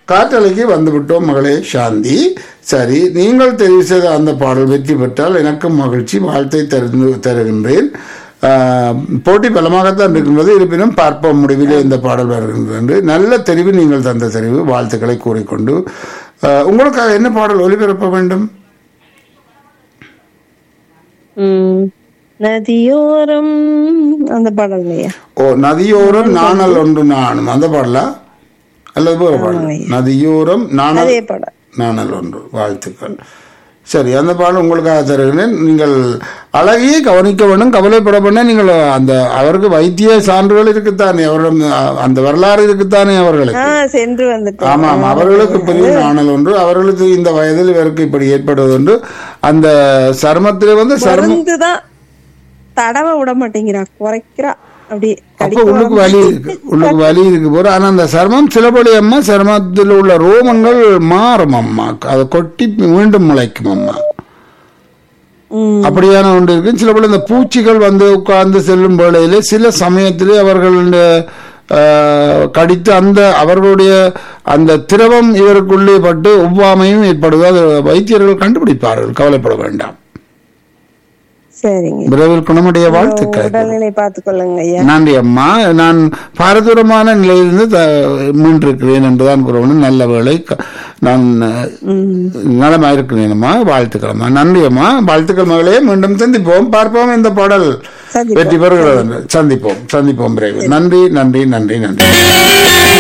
காற்றலைக்கு வந்துவிட்டோம் மகளே சாந்தி சரி நீங்கள் தெரிவு செய்த அந்த பாடல் வெற்றி பெற்றால் எனக்கும் மகிழ்ச்சி வாழ்த்தை தரு தருகின்றேன் ஆஹ், போட்டி பலமாகத்தான் இருக்கின்றது இருப்பினும் பார்ப்போம் முடிவிலே இந்த பாடல் வருகின்றது என்று நல்ல தெரிவு நீங்கள் தந்த தெரிவு வாழ்த்துக்களை கூறிக்கொண்டு ஆஹ், உங்களுக்காக என்ன பாடல் ஒளிபரப்ப வேண்டும் ம். நதியோரம் அந்த பாடல் ஐயா ஓ நதியோரம் நாணல் ஒன்று நானும் அந்த பாடலா அல்லது வேறு பாடல் நதியோரம் நாணல் அதே பாடல் நாணல் ஒன்று வாழ்த்துக்கள் சரி அந்த பாடல் உங்களுக்காக தருகிறேன் நீங்கள் அழகியை கவனிக்க வேண்டும் கவலைப்பட பண்ண நீங்கள் அந்த அவருக்கு வைத்திய சான்றுகள் இருக்குத்தானே அவரிடம் அ- அந்த வரலாறு இருக்குத்தானே அவர்களுக்கு ஆ சென்று வந்துட்டேன் ஆமாம் அவர்களுக்கு பெரிய நாணல் ஒன்று அவர்களுக்கு இந்த வயதில் இவருக்கு இப்படி ஏற்படுவது ஒன்று அந்த சருமத்திலே வந்து சரும மருந்துதான் தடவ விட மாட்டேங்கிறா குறைக்கிறா அப்படி அப்ப உள்ளுக்கு வலி இருக்கு உள்ளுக்கு வலி இருக்கு போற ஆனா அந்த சர்மம் சிலபடி அம்மா சர்மத்தில் உள்ள ரோமங்கள் மாறும் அம்மா அதை கொட்டி மீண்டும் முளைக்கும் அம்மா ம். அப்படியான ஒன்று இருக்கு சில பேர் இந்த பூச்சிகள் வந்து உட்கார்ந்து செல்லும் வேளையிலே சில சமயத்திலே அவர்கள் ஆஹ், கடித்து அந்த அவர்களுடைய அந்த திரவம் இவருக்குள்ளே பட்டு ஒவ்வாமையும் ஏற்படுவது அது வைத்தியர்கள் கண்டுபிடிப்பார்கள் கவலைப்பட வேண்டாம் சரிங்க விரைவில் குணமடைய வாழ்த்துக்கள் உடல்நிலை பார்த்துக் கொள்ளுங்க ஐயா நன்றி அம்மா நான் பாரதூரமான நிலையிலிருந்து த- மீண்டிருக்கிறேன் என்றுதான் கூறணும் நல்ல வேலை க- நான் நலமாயிருக்கிறேன் அம்மா வாழ்த்துக்கள் அம்மா நன்றி அம்மா வாழ்த்துக்கள் மகளே மீண்டும் சந்திப்போம் பார்ப்போம் இந்த பாடல் சந்திப்போம். வெற்றி பெறுகிறது என்று. சந்திப்போம் சந்திப்போம் விரைவில் நன்றி நன்றி நன்றி நன்றி